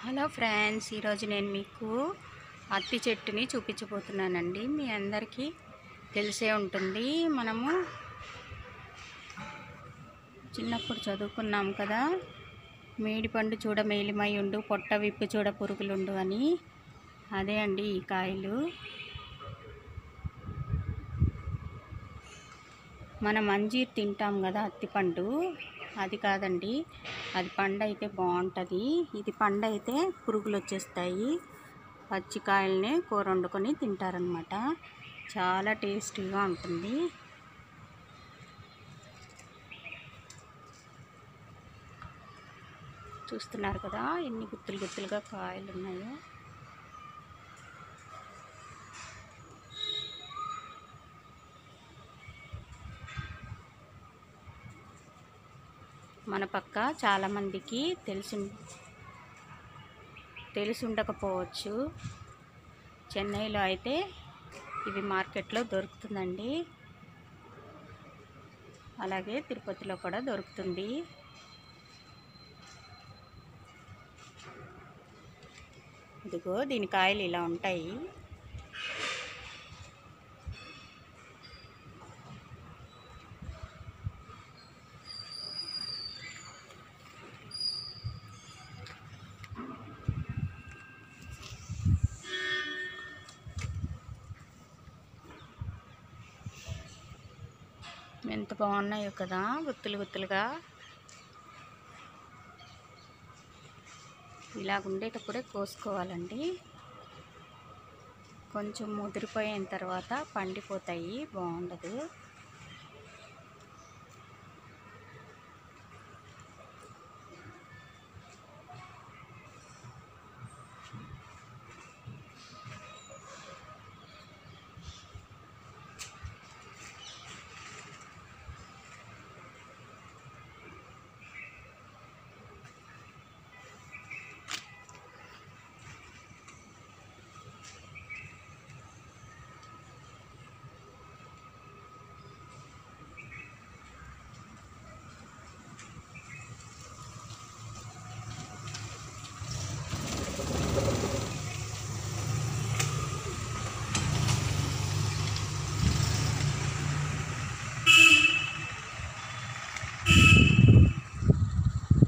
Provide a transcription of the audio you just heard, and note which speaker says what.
Speaker 1: hello friends ఈరోజు నేను మీకు అత్తి చెట్టుని చూపించబోతున్నానండి మీ అందరికీ తెలిసే ఉంటుంది మనము చిన్నప్పుడు చదువుకున్నాం కదా మేడిపండు చూడ మేలిమై ఉండు పొట్ట విప్పు చూడ పురుగులుండు అని అదే అండి ఈ కాయలు మనం అంజీర్ తింటాం కదా అత్తిపండు అది కాదండి అది పండు అయితే బాగుంటుంది ఇది పండు అయితే పురుగులు వచ్చేస్తాయి పచ్చికాయలనే కూర వండుకొని తింటారనమాట చాలా టేస్టీగా ఉంటుంది చూస్తున్నారు కదా ఎన్ని గుత్తులు గుత్తులుగా కాయలు ఉన్నాయో మన పక్క చాలామందికి తెలిసి తెలిసి ఉండకపోవచ్చు చెన్నైలో అయితే ఇవి మార్కెట్లో దొరుకుతుందండి అలాగే తిరుపతిలో కూడా దొరుకుతుంది ఇదిగో దీని కాయలు ఇలా ఉంటాయి ఎంత బాగున్నాయో కదా గుత్తులు గుత్తులుగా ఇలాగ ఉండేటప్పుడే కోసుకోవాలండి కొంచెం ముదిరిపోయిన తర్వాత పండిపోతాయి బాగుండదు